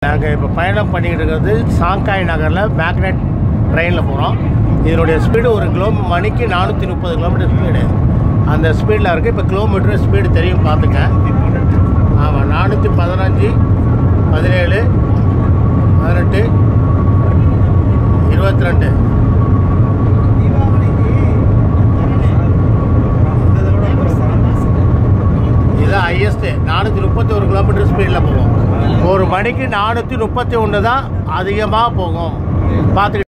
நாங்கள் இப்போ பயணம் பண்ணிக்கிட்டு இருக்கிறது சாங்காய் நகரில் மேக்னெட் ட்ரெயினில் போகிறோம் இதனுடைய ஸ்பீடு ஒரு கிலோ மணிக்கு நானூற்றி முப்பது கிலோமீட்டர் ஸ்பீடு அந்த ஸ்பீடில் இருக்குது இப்போ கிலோமீட்டர் ஸ்பீடு தெரியும் பார்த்துங்க ஆமாம் நானூற்றி பதினஞ்சு பதினேழு பதினெட்டு இருபத்தி ரெண்டு இதுதான் ஹையஸ்ட்டு நானூற்றி முப்பத்தி ஒரு கிலோமீட்டர் ஸ்பீடில் போகும் ஒரு மணிக்கு நானூற்றி முப்பத்தி ஒன்று தான் அதிகமாக போகும் பார்த்துக்கிட்டு